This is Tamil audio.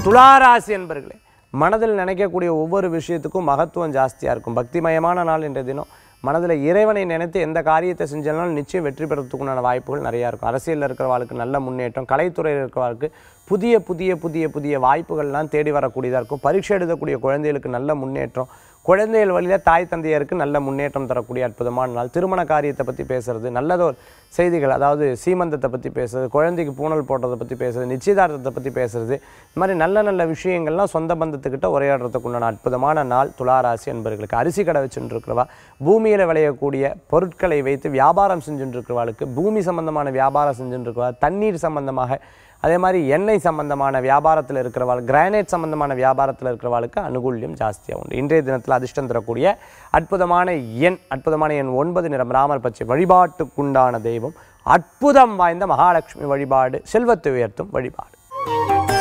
துளாராசி என்பர்களே மனதில் நினைக்கக்கூடிய ஒவ்வொரு விஷயத்துக்கும் மகத்துவம் ஜாஸ்தியாக இருக்கும் பக்திமயமான நாள் இன்றைய தினம் மனதில் இறைவனை நினைத்து எந்த காரியத்தை செஞ்சாலும் நிச்சயம் வெற்றி பெறத்துக்குண்டான வாய்ப்புகள் நிறையா இருக்கும் அரசியலில் இருக்கிறவாளுக்கு நல்ல முன்னேற்றம் கலைத்துறையில் இருக்கிறவாளுக்கு புதிய புதிய புதிய புதிய வாய்ப்புகள்லாம் தேடி வரக்கூடியதாக இருக்கும் பரீட்சை எழுதக்கூடிய குழந்தைகளுக்கு நல்ல முன்னேற்றம் குழந்தைகள் வழியில் தாய் தந்தையருக்கு நல்ல முன்னேற்றம் தரக்கூடிய அற்புதமான நாள் திருமண காரியத்தை பற்றி பேசுறது நல்லதொரு செய்திகள் அதாவது சீமந்தத்தை பற்றி பேசுறது குழந்தைக்கு பூணல் போடுறதை பற்றி பேசுறது நிச்சயதார்த்தத்தை பற்றி பேசுறது இந்த மாதிரி நல்ல நல்ல விஷயங்கள்லாம் சொந்த பந்தத்துக்கிட்ட உரையாடுறதுக்கு உண்டான அற்புதமான நாள் துளாராசி என்பவர்களுக்கு அரிசி கடை வச்சுட்டு இருக்கிறவா பூமியில் விளையக்கூடிய பொருட்களை வைத்து வியாபாரம் செஞ்சுட்டு இருக்கிறவாளுக்கு பூமி சம்பந்தமான வியாபாரம் செஞ்சுட்டு இருக்கிறவா தண்ணீர் சம்பந்தமாக அதே மாதிரி எண்ணெய் சம்பந்தமான வியாபாரத்தில் இருக்கிறவாள் கிரானைட் சம்பந்தமான வியாபாரத்தில் இருக்கிறவாளுக்கு அனுகூல்யம் ஜாஸ்தியாக உண்டு இன்றைய தினத்தில் அதிர்ஷ்டம் தரக்கூடிய அற்புதமான எண் அற்புதமான எண் ஒன்பது நிறம் ராமர் பச்சை வழிபாட்டுக்குண்டான தெய்வம் அற்புதம் வாய்ந்த மகாலட்சுமி வழிபாடு செல்வத்தை உயர்த்தும் வழிபாடு